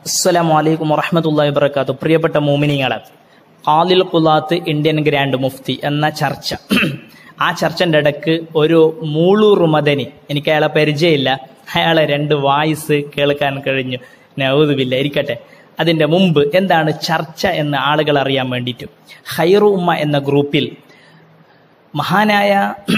അസ്സലാമു അലൈക്കും വറഹമത്തല്ലാഹി വബർക്കാത്തു പ്രിയപ്പെട്ട മോമിനിങ്ങളെ ഖാലിൽ ഖുലാത്ത് ഇന്ത്യൻ ഗ്രാൻഡ് മുഫ്തി എന്ന ചർച്ച ആ ചർച്ചന്റെ ഇടക്ക് ഒരു മൂളൂർ മദനി എനിക്ക് അയാളെ പരിചയമില്ല അയാളെ രണ്ട് വായിസ് കേൾക്കാൻ കഴിഞ്ഞു നവതുമില്ല ഇരിക്കട്ടെ അതിന്റെ മുമ്പ് എന്താണ് ചർച്ച എന്ന് ആളുകൾ അറിയാൻ വേണ്ടിയിട്ട് ഹൈറു ഉമ്മ എന്ന ഗ്രൂപ്പിൽ മഹാനായ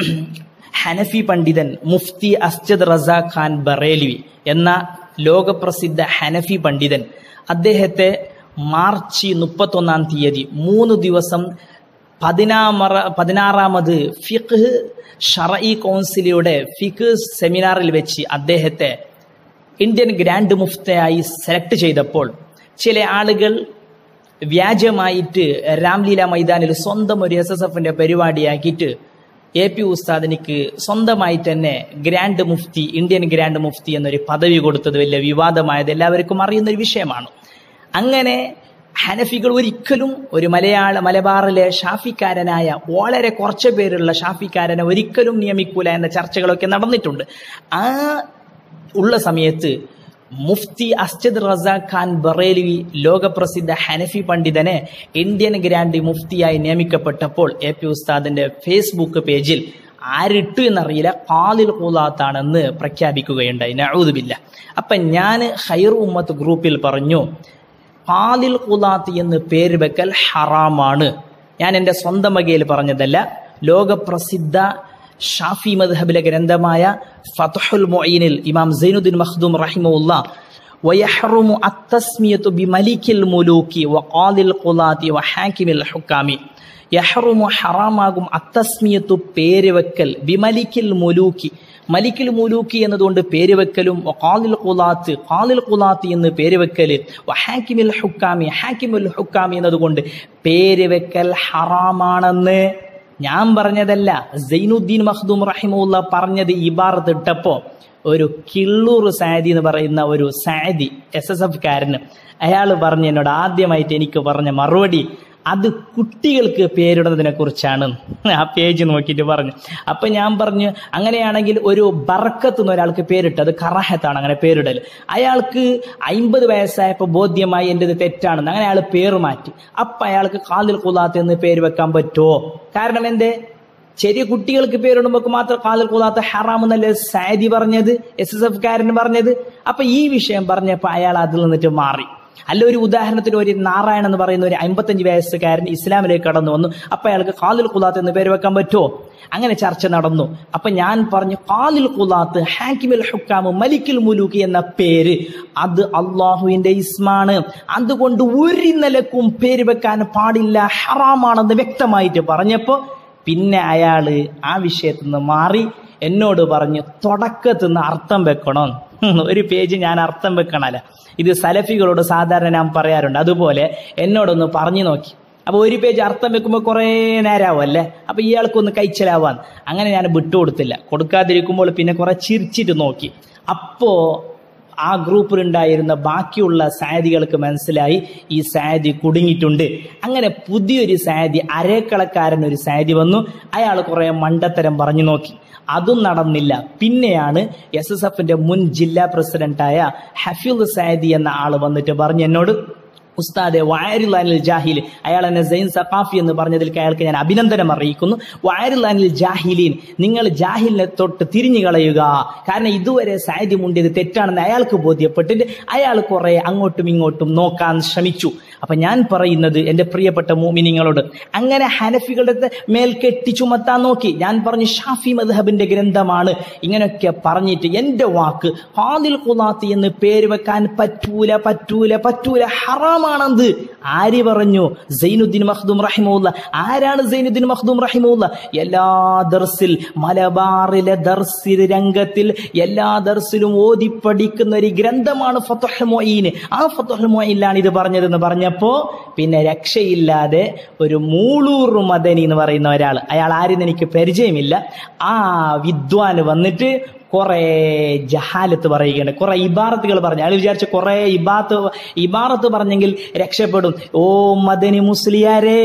ഹനഫി പണ്ഡിതൻ മുഫ്തി അസ്ജദ് റസ ഖാൻ ബറേലി എന്ന ലോകപ്രസിദ്ധ ഹനഫി പണ്ഡിതൻ അദ്ദേഹത്തെ മാർച്ച് മുപ്പത്തൊന്നാം തീയതി മൂന്ന് ദിവസം പതിനാമറ പതിനാറാമത് ഫിഖ് ഷറഈ കൗൺസിലിയുടെ ഫിഖ് സെമിനാറിൽ വെച്ച് അദ്ദേഹത്തെ ഇന്ത്യൻ ഗ്രാൻഡ് മുഫ്തയായി സെലക്ട് ചെയ്തപ്പോൾ ചില ആളുകൾ വ്യാജമായിട്ട് രാംലീല മൈതാനിൽ സ്വന്തം ഒരു എസ് എസ് എഫിന്റെ പരിപാടിയാക്കിയിട്ട് എ പി ഉസ്താദിനിക്ക് സ്വന്തമായിട്ട് തന്നെ ഗ്രാൻഡ് മുഫ്തി ഇന്ത്യൻ ഗ്രാൻഡ് മുഫ്തി എന്നൊരു പദവി കൊടുത്തത് വലിയ വിവാദമായത് എല്ലാവർക്കും അറിയുന്ന ഒരു വിഷയമാണ് അങ്ങനെ ഹനഫികൾ ഒരിക്കലും ഒരു മലയാള മലബാറിലെ ഷാഫിക്കാരനായ വളരെ കുറച്ച് പേരുള്ള ഷാഫിക്കാരനെ ഒരിക്കലും നിയമിക്കൂല എന്ന ചർച്ചകളൊക്കെ നടന്നിട്ടുണ്ട് ആ ഉള്ള സമയത്ത് മുഫ്തി അസ്ജദ് റസാഖ് ഖാൻ ബറേലി ലോകപ്രസിദ്ധ ഹനഫി പണ്ഡിതനെ ഇന്ത്യൻ ഗ്രാൻഡ് മുഫ്തിയായി നിയമിക്കപ്പെട്ടപ്പോൾ എ പി ഉസ്താദിന്റെ ഫേസ്ബുക്ക് പേജിൽ ആരിട്ടു എന്നറിയില്ല കാലിൽ കൂലാത്താണെന്ന് പ്രഖ്യാപിക്കുകയുണ്ടായി നഴുതുമില്ല അപ്പൊ ഞാൻ ഹൈർ ഉമ്മത്ത് ഗ്രൂപ്പിൽ പറഞ്ഞു കാലിൽ കുലാത്ത് എന്ന് പേര് വെക്കൽ ഹറാമാണ് ഞാൻ എൻ്റെ സ്വന്തം വകയിൽ പറഞ്ഞതല്ല ലോകപ്രസിദ്ധ ഷാഫി മദ്ഹബിലെ ഗ്രന്ഥമായ ഫതഹുൽ മൊയ്നിൽ ഇമാം സൈനുദ്ദീൻ മഖ്ദൂം റഹിമുല്ല ويحرم التسمية بملك الملوك وقاضي القضاة وحاكم الحكام യഹ്റുമു ഹറാമാകും അത്തസ്മിയത്തു പേര് വെക്കൽ ബിമലിക്കിൽ മുലൂക്കി മലിക്കിൽ മുലൂക്കി എന്നതുകൊണ്ട് പേര് വെക്കലും ഖാലിൽ ഖുലാത്ത് ഖാലിൽ ഖുലാത്ത് എന്ന് പേര് വെക്കൽ ഹാക്കിമിൽ ഹുക്കാമി ഹാക്കിമുൽ ഹുക്കാമി എന്നതുകൊണ്ട് പേര് വെക്കൽ ഹറാമാണെന്ന് ഞാൻ പറഞ്ഞതല്ല സൈനുദ്ദീൻ മഖ്ദൂം റഹിമുല്ല പറഞ്ഞത് ഇബാറത്ത് ഇട്ടപ്പോ ഒരു കിള്ളൂർ സാദി എന്ന് പറയുന്ന ഒരു സാദി എസ് എസ് എഫ് കാരന് അയാൾ പറഞ്ഞു എന്നോട് ആദ്യമായിട്ട് എനിക്ക് പറഞ്ഞ മറുപടി അത് കുട്ടികൾക്ക് പേരിടുന്നതിനെ കുറിച്ചാണ് ആ പേജ് നോക്കിയിട്ട് പറഞ്ഞു അപ്പൊ ഞാൻ പറഞ്ഞു അങ്ങനെയാണെങ്കിൽ ഒരു ബർക്കത്ത് എന്ന് ഒരാൾക്ക് പേരിട്ട് അത് കറാഹത്താണ് അങ്ങനെ പേരിടൽ അയാൾക്ക് അമ്പത് വയസ്സായപ്പോ ബോധ്യമായി എൻ്റെ ഇത് തെറ്റാണെന്ന് അങ്ങനെ അയാൾ പേര് മാറ്റി അപ്പൊ അയാൾക്ക് കാലിൽ കുലാത്ത് എന്ന് പേര് വെക്കാൻ പറ്റുമോ കാരണം എന്തേ ചെറിയ കുട്ടികൾക്ക് പേരിടുമ്പോൾ മാത്രം കാലിൽ കൂടാത്ത ഹറാം എന്നല്ലേ സാദി പറഞ്ഞത് എസ് എസ് എഫ് കാരൻ പറഞ്ഞത് അപ്പൊ ഈ വിഷയം പറഞ്ഞപ്പോ അയാൾ അതിൽ നിന്നിട്ട് മാറി അല്ല ഒരു ഉദാഹരണത്തിന് ഒരു നാരായണൻ എന്ന് പറയുന്ന ഒരു അമ്പത്തഞ്ച് വയസ്സുകാരൻ ഇസ്ലാമിലേക്ക് കടന്നു വന്നു അപ്പൊ അയാൾക്ക് കാലിൽ കുലാത്ത് എന്ന് പേര് വെക്കാൻ പറ്റുമോ അങ്ങനെ ചർച്ച നടന്നു അപ്പൊ ഞാൻ പറഞ്ഞു കാലിൽ കുലാത്ത് ഹാക്കിമിൽ ഹുക്കാമ് മലിക്കിൽ മുലൂക്ക് എന്ന പേര് അത് അള്ളാഹുവിന്റെ ഇസ്മാണ് അതുകൊണ്ട് ഒരു നിലക്കും പേര് വെക്കാൻ പാടില്ല ഹറാമാണെന്ന് വ്യക്തമായിട്ട് പറഞ്ഞപ്പോ പിന്നെ അയാള് ആ വിഷയത്തിൽ നിന്ന് മാറി എന്നോട് പറഞ്ഞു തുടക്കത്തിൽ നിന്ന് അർത്ഥം വെക്കണം ഒരു പേജ് ഞാൻ അർത്ഥം വെക്കണല്ല ഇത് സലഫികളോട് സാധാരണ ഞാൻ പറയാറുണ്ട് അതുപോലെ എന്നോടൊന്ന് പറഞ്ഞു നോക്കി അപ്പൊ ഒരു പേജ് അർത്ഥം വെക്കുമ്പോൾ കുറെ നേരമാവും അല്ലേ അപ്പൊ ഇയാൾക്കൊന്ന് കഴിച്ചലാവാൻ അങ്ങനെ ഞാൻ വിട്ടുകൊടുത്തില്ല കൊടുക്കാതിരിക്കുമ്പോൾ പിന്നെ കുറെ ചിരിച്ചിട്ട് നോക്കി അപ്പോ ആ ഗ്രൂപ്പിലുണ്ടായിരുന്ന ബാക്കിയുള്ള സാദികൾക്ക് മനസ്സിലായി ഈ സാദി കുടുങ്ങിയിട്ടുണ്ട് അങ്ങനെ പുതിയൊരു സാദി അരേക്കളക്കാരൻ ഒരു സാദി വന്നു അയാൾ കുറെ മണ്ടത്തരം പറഞ്ഞു നോക്കി അതും നടന്നില്ല പിന്നെയാണ് എസ് എസ് എഫിന്റെ മുൻ ജില്ലാ പ്രസിഡന്റായ ഹഫീൽ സാദി എന്ന ആൾ വന്നിട്ട് പറഞ്ഞു എന്നോട് ഉസ്താദെ വായരുലാനിൽ ജാഹിൽ അയാൾ എന്നെ സൈൻ സഖാഫി എന്ന് പറഞ്ഞതിൽ അയാൾക്ക് ഞാൻ അഭിനന്ദനം അറിയിക്കുന്നു വായരുലാനിൽ ജാഹിലീൻ നിങ്ങൾ ജാഹിലിനെ തൊട്ട് തിരിഞ്ഞു കളയുക കാരണം ഇതുവരെ സാധ്യം ഉണ്ടത് തെറ്റാണെന്ന് അയാൾക്ക് ബോധ്യപ്പെട്ടിട്ട് അയാൾ കുറെ അങ്ങോട്ടും ഇങ്ങോട്ടും നോക്കാൻ ശ്രമിച്ചു അപ്പൊ ഞാൻ പറയുന്നത് എന്റെ പ്രിയപ്പെട്ട മൂമിനിങ്ങളോട് അങ്ങനെ ഹനഫികളുടെ മേൽ കെട്ടി ചുമത്താൻ നോക്കി ഞാൻ പറഞ്ഞു ഷാഫി മദ്ഹബിന്റെ ഗ്രന്ഥമാണ് ഇങ്ങനെയൊക്കെ പറഞ്ഞിട്ട് എന്റെ വാക്ക് ഹാദിൽ കുലാത്തി എന്ന് പേര് വെക്കാൻ പറ്റൂല പറ്റൂല പറ്റൂല ഹറാമാണെന്ന് ആര് പറഞ്ഞു സൈനുദ്ദീൻ മഖ്ദൂം റഹിമുല്ല ആരാണ് സൈനുദ്ദീൻ മഖ്ദൂം റഹിമുല്ല എല്ലാ ദർസിൽ മലബാറിലെ ദർസിൽ രംഗത്തിൽ എല്ലാ ദർസിലും ഓതി പഠിക്കുന്ന ഒരു ഗ്രന്ഥമാണ് ഫത്തുഹ് മൊയ്ന് ആ ഫത്തുഹ് മൊയിലാണ് ഇത് പറഞ്ഞതെന്ന് പറഞ്ഞപ്പോ പിന്നെ രക്ഷയില്ലാതെ ഒരു മൂളൂർ മദനി എന്ന് പറയുന്ന ഒരാൾ അയാൾ ആരും എനിക്ക് പരിചയമില്ല ആ വിദ്വാന് വന്നിട്ട് കുറെ ജഹാലത്ത് പറയുകയാണ് കുറെ ഇബാറത്തുകൾ പറഞ്ഞു അയാൾ വിചാരിച്ച കുറെ ഇബാത്ത് ഇബാറത്ത് പറഞ്ഞെങ്കിൽ രക്ഷപ്പെടും ഓ മദനി മുസ്ലിയാരെ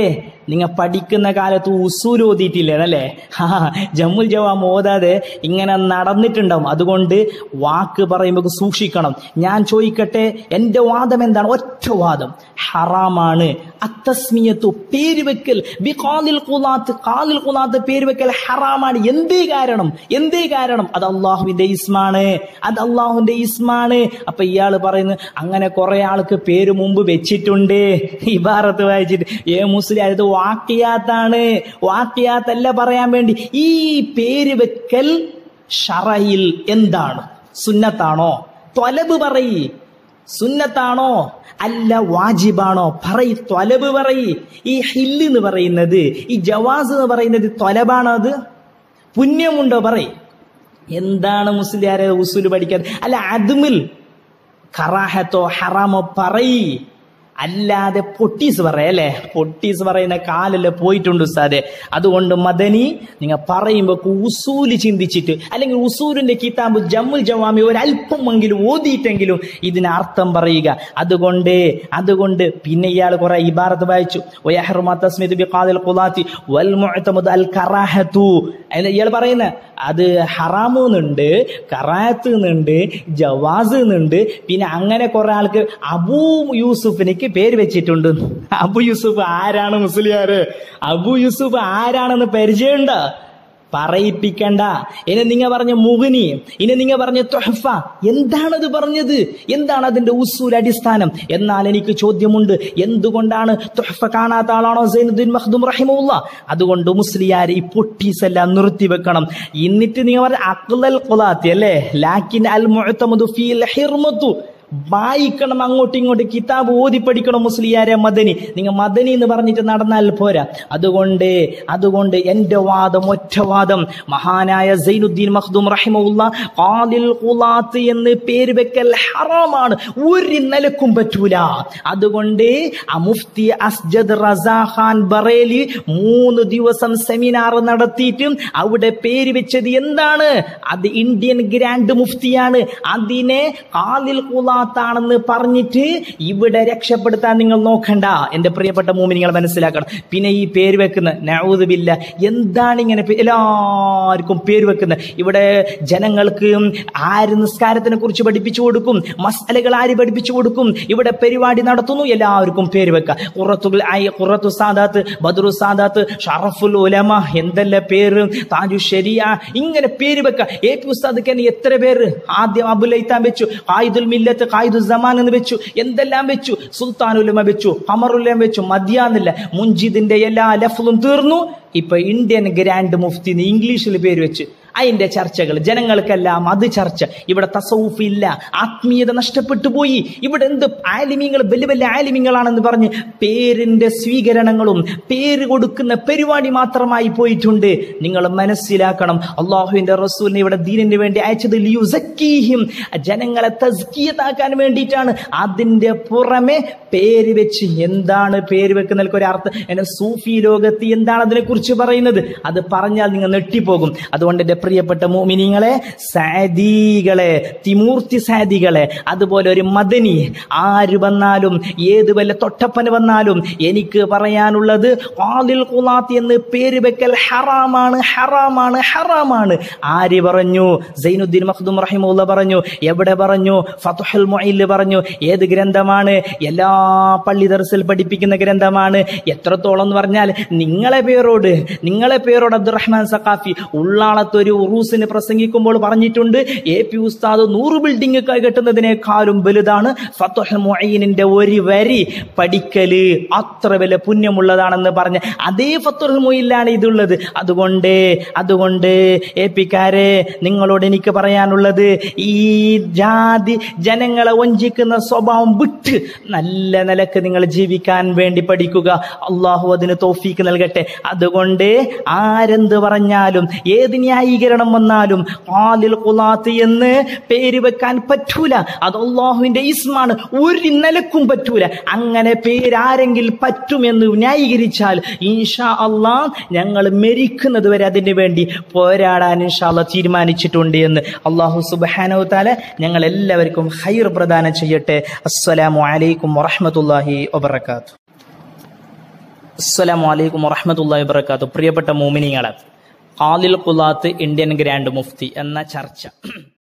നിങ്ങൾ പഠിക്കുന്ന കാലത്ത് ഉസൂൽ ഓതിയിട്ടില്ലേ അല്ലേ ഹാ ജമ്മുൽ ജവാം ഓതാതെ ഇങ്ങനെ നടന്നിട്ടുണ്ടാവും അതുകൊണ്ട് വാക്ക് പറയുമ്പോൾ സൂക്ഷിക്കണം ഞാൻ ചോദിക്കട്ടെ എന്റെ വാദം എന്താണ് ഒറ്റ വാദം ഹറാമാണ് അത്തസ്മിയത്തു പേര് വെക്കൽ ബി ഖാലിൽ ഖുലാത്ത് ഖാലിൽ ഖുലാത്ത് പേര് വെക്കൽ ഹറാമാണ് എന്തേ കാരണം എന്തേ കാരണം അത് അള്ളാഹുവിന്റെ ഇസ്മാണ് അത് അള്ളാഹുവിന്റെ ഇസ്മാണ് അപ്പൊ ഇയാൾ പറയുന്നു അങ്ങനെ കുറെ ആൾക്ക് പേര് മുമ്പ് വെച്ചിട്ടുണ്ട് ഇബാറത്ത് വായിച്ചിട്ട് ഏ മുസ്ലിം അത് വാക്കിയാത്താണ് വാക്കിയാത്തല്ല പറയാൻ വേണ്ടി ഈ പേര് വെക്കൽ ഷറയിൽ എന്താണ് സുന്നത്താണോ ത്വലബ് പറയ് സുന്നത്താണോ അല്ല വാജിബാണോ പറയ് ത്വലബ് പറയ് ഈ ഹില്ല് എന്ന് പറയുന്നത് ഈ ജവാസ് എന്ന് പറയുന്നത് ത്വലബാണോ അത് പുണ്യമുണ്ടോ പറയ് എന്താണ് മുസ്ലിയാരെ ഉസൂല് പഠിക്കാൻ അല്ല അതുമിൽ കറാഹത്തോ ഹറാമോ പറയ് അല്ലാതെ പൊട്ടീസ് പറയല്ലേ പൊട്ടീസ് പറയുന്ന കാലല്ലേ പോയിട്ടുണ്ട് ഉസ്താദെ അതുകൊണ്ട് മദനി നിങ്ങൾ പറയുമ്പോൾ ഉസൂല് ചിന്തിച്ചിട്ട് അല്ലെങ്കിൽ ഉസൂലിന്റെ കിതാബ് ജമ്മുൽ ജവാമി ഒരല്പമെങ്കിലും ഓതിയിട്ടെങ്കിലും ഇതിന് അർത്ഥം പറയുക അതുകൊണ്ട് അതുകൊണ്ട് പിന്നെ ഇയാൾ കുറെ ഇബാറത്ത് വായിച്ചു വയഹ്റുമ തസ്മിദ് ബിഖാദിൽ ഖുലാത്തി വൽ മുഅ്തമദ് അൽ കറാഹത്തു അല്ല ഇയാൾ പറയുന്ന അത് ഹറാമു എന്നുണ്ട് കറാത്ത് എന്നുണ്ട് ജവാസ് എന്നുണ്ട് പിന്നെ അങ്ങനെ കുറെ ആൾക്ക് അബൂ യൂസുഫിനിക്ക് പേര് വെച്ചിട്ടുണ്ട് അബു യൂസുഫ് ആരാണ് മുസ്ലിയാര് അബു യൂസുഫ് ആരാണെന്ന് പരിചയമുണ്ട് പറയിപ്പിക്കണ്ട ഇനി നിങ്ങൾ പറഞ്ഞ മുഗിനി ഇനി നിങ്ങൾ പറഞ്ഞ തൊഹഫ എന്താണത് പറഞ്ഞത് എന്താണ് അതിന്റെ ഉസൂൽ അടിസ്ഥാനം എന്നാൽ എനിക്ക് ചോദ്യമുണ്ട് എന്തുകൊണ്ടാണ് തൊഹഫ കാണാത്ത ആളാണോ സൈനുദ്ദീൻ മഖ്ദൂം റഹിമുള്ള അതുകൊണ്ട് മുസ്ലിയാർ ഈ പൊട്ടീസ് എല്ലാം നിർത്തിവെക്കണം എന്നിട്ട് നിങ്ങൾ പറഞ്ഞ അക്ലൽ ഖുലാത്തി അല്ലേ ലാക്കിൻ അൽ മുഅ്തമദു ഫീൽ ഹിർമത്തു വായിക്കണം അങ്ങോട്ടും ഇങ്ങോട്ടും കിതാബ് ഓതി പഠിക്കണം മുസ്ലിയാരെ മദനി നിങ്ങൾ മദനി എന്ന് പറഞ്ഞിട്ട് നടന്നാൽ പോരാ അതുകൊണ്ട് അതുകൊണ്ട് എന്റെ വാദം ഒറ്റ വാദം മഹാനായ സൈനുദ്ദീൻ മഖ്ദൂം റഹിമുള്ള ഖാലിൽ ഖുലാത്ത് എന്ന് പേര് വെക്കൽ ഹറാമാണ് ഒരു നിലക്കും പറ്റൂല അതുകൊണ്ട് ആ മുഫ്തി അസ്ജദ് റസാ ഖാൻ ബറേലി മൂന്ന് ദിവസം സെമിനാർ നടത്തിയിട്ട് അവിടെ പേര് വെച്ചത് എന്താണ് അത് ഇന്ത്യൻ ഗ്രാൻഡ് മുഫ്തിയാണ് അതിനെ ഖാലിൽ ഖുലാത്താണെന്ന് പറഞ്ഞിട്ട് ഇവിടെ രക്ഷപ്പെടുത്താൻ നിങ്ങൾ നോക്കണ്ട എന്റെ പ്രിയപ്പെട്ട മൂമി നിങ്ങൾ മനസ്സിലാക്കണം പിന്നെ ഈ പേര് വെക്കുന്ന നൗദുബില്ല എന്താണ് ഇങ്ങനെ പേ- എല്ലാവർക്കും പേര് വെക്കുന്നത് ഇവിടെ ജനങ്ങൾക്ക് ആര് നിസ്കാരത്തിനെ കുറിച്ച് പഠിപ്പിച്ചു കൊടുക്കും മസാലകൾ ആര് പഠിപ്പിച്ചു കൊടുക്കും ഇവിടെ പരിപാടി നടത്തുന്നു എല്ലാവർക്കും പേര് വെക്കാം ഖുറത്തുൽ ഐ ഖുറത്തു സാദാത്ത് ബദ്രു സാദാത്ത് ഷറഫുൽ ഉലമ എന്തെല്ലാം പേര് താജു ശരിയ ഇങ്ങനെ പേര് വെക്കാം എ പി ഉസ്താദ് തന്നെ എത്ര പേര് ആദ്യം അബുലൈത്താൻ വെച്ചു കായിദുൽ മില്ലത്ത് കായിദുൽ സമാൻ എന്ന് വെച്ചു എന്തെല്ലാം വെച്ചു സുൽത്താനുലമ വെച്ചു അമറുലം വെച്ചു മദ്യാന്നില്ല മുഞ്ചിദിന്റെ എല്ലാ ലഫ്ലും തീർന്നു ഇപ്പൊ ഇന്ത്യൻ ഗ്രാൻഡ് മുഫ്തി എന്ന് ഇംഗ്ലീഷിൽ പേര് വെച്ച് അതിന്റെ ചർച്ചകൾ ജനങ്ങൾക്കെല്ലാം അത് ചർച്ച ഇവിടെ തസൗഫ് ഇല്ല ആത്മീയത നഷ്ടപ്പെട്ടു പോയി ഇവിടെ എന്ത് ആലിമ്യങ്ങൾ വലിയ വലിയ ആലിമ്യങ്ങളാണെന്ന് പറഞ്ഞ് പേരിന്റെ സ്വീകരണങ്ങളും പേര് കൊടുക്കുന്ന പരിപാടി മാത്രമായി പോയിട്ടുണ്ട് നിങ്ങൾ മനസ്സിലാക്കണം അള്ളാഹുവിന്റെ റസൂലിനെ ഇവിടെ ദീനിന് വേണ്ടി അയച്ചത് ലിയുസക്കീഹിം ജനങ്ങളെ തസ്കിയത്താക്കാൻ വേണ്ടിയിട്ടാണ് അതിന്റെ പുറമെ പേര് വെച്ച് എന്താണ് പേര് വെക്കുന്നതിൽ ഒരു അർത്ഥം എന്നെ സൂഫി ലോകത്ത് എന്താണ് അതിനെ കുറിച്ച് പറയുന്നത് അത് പറഞ്ഞാൽ നിങ്ങൾ നെട്ടിപ്പോകും അതുകൊണ്ട് എന്റെ പ്രിയപ്പെട്ട മോമിനിങ്ങളെ സാദികളെ തിമൂർത്തി സാദികളെ അതുപോലെ ഒരു മദനി ആര് വന്നാലും ഏത് വല്ല തൊട്ടപ്പന് വന്നാലും എനിക്ക് പറയാനുള്ളത് ഖാലിൽ ഖുലാത്ത് എന്ന് പേര് വെക്കൽ ഹറാമാണ് ഹറാമാണ് ഹറാമാണ് ആര് പറഞ്ഞു സൈനുദ്ദീൻ മഖ്ദൂം റഹിമുള്ള പറഞ്ഞു എവിടെ പറഞ്ഞു ഫതുഹുൽ മുഈൽ പറഞ്ഞു ഏത് ഗ്രന്ഥമാണ് എല്ലാ പള്ളി ദർസിൽ പഠിപ്പിക്കുന്ന ഗ്രന്ഥമാണ് എത്രത്തോളം എന്ന് പറഞ്ഞാൽ നിങ്ങളെ പേരോട് നിങ്ങളെ പേരോട് അബ്ദുറഹ്മാൻ സഖാഫി ഉള്ളാളത്ത് ഒരു ഉറൂസിന് പ്രസംഗിക്കുമ്പോൾ പറഞ്ഞിട്ടുണ്ട് എ പി ഉസ്താദ് നൂറ് ബിൽഡിംഗ് കെട്ടുന്നതിനേക്കാളും വലുതാണ് ഫത്തുഹ് മുഈനിന്റെ ഒരു വരി പഠിക്കല് അത്ര വലിയ പുണ്യമുള്ളതാണെന്ന് പറഞ്ഞ് അതേ ഫത്തുഹ് മുയിലാണ് ഇതുള്ളത് അതുകൊണ്ട് അതുകൊണ്ട് എ പിക്കാരെ നിങ്ങളോട് എനിക്ക് പറയാനുള്ളത് ഈ ജാതി ജനങ്ങളെ വഞ്ചിക്കുന്ന സ്വഭാവം വിട്ട് നല്ല നിലക്ക് നിങ്ങൾ ജീവിക്കാൻ വേണ്ടി പഠിക്കുക അള്ളാഹു അതിന് തോഫീക്ക് നൽകട്ടെ അതുകൊണ്ട് ആരെന്ത് പറഞ്ഞാലും ഏത് ന്യായീകരണം വന്നാലും ഖാലിൽ ഖുലാത്ത് എന്ന് പേര് വെക്കാൻ പറ്റൂല അത് അള്ളാഹുവിന്റെ ഇസ്മാണ് ഒരു നിലക്കും പറ്റൂല അങ്ങനെ പേരാരെങ്കിൽ പറ്റുമെന്ന് ന്യായീകരിച്ചാൽ ഇൻഷാ അള്ളാഹ് ഞങ്ങൾ മരിക്കുന്നത് വരെ അതിനു വേണ്ടി പോരാടാൻ ഇൻഷാ അള്ളാഹ് തീരുമാനിച്ചിട്ടുണ്ട് എന്ന് അള്ളാഹു സുബാനോ താല ഞങ്ങൾ എല്ലാവർക്കും ഹൈർ പ്രദാനം ചെയ്യട്ടെ അസ്സലാമു അലൈക്കും വറഹമത്തല്ലാഹി വബർക്കാത്തു അസ്സലാമു അലൈക്കും വറഹ്മത്തുള്ളാഹി വബറകാതുഹു പ്രിയപ്പെട്ട മോമിനിങ്ങളെ ഖാദിൽ ഖുലാത്ത് ഇന്ത്യൻ ഗ്രാൻഡ് മുഫ്തി എന്ന ചർച്ച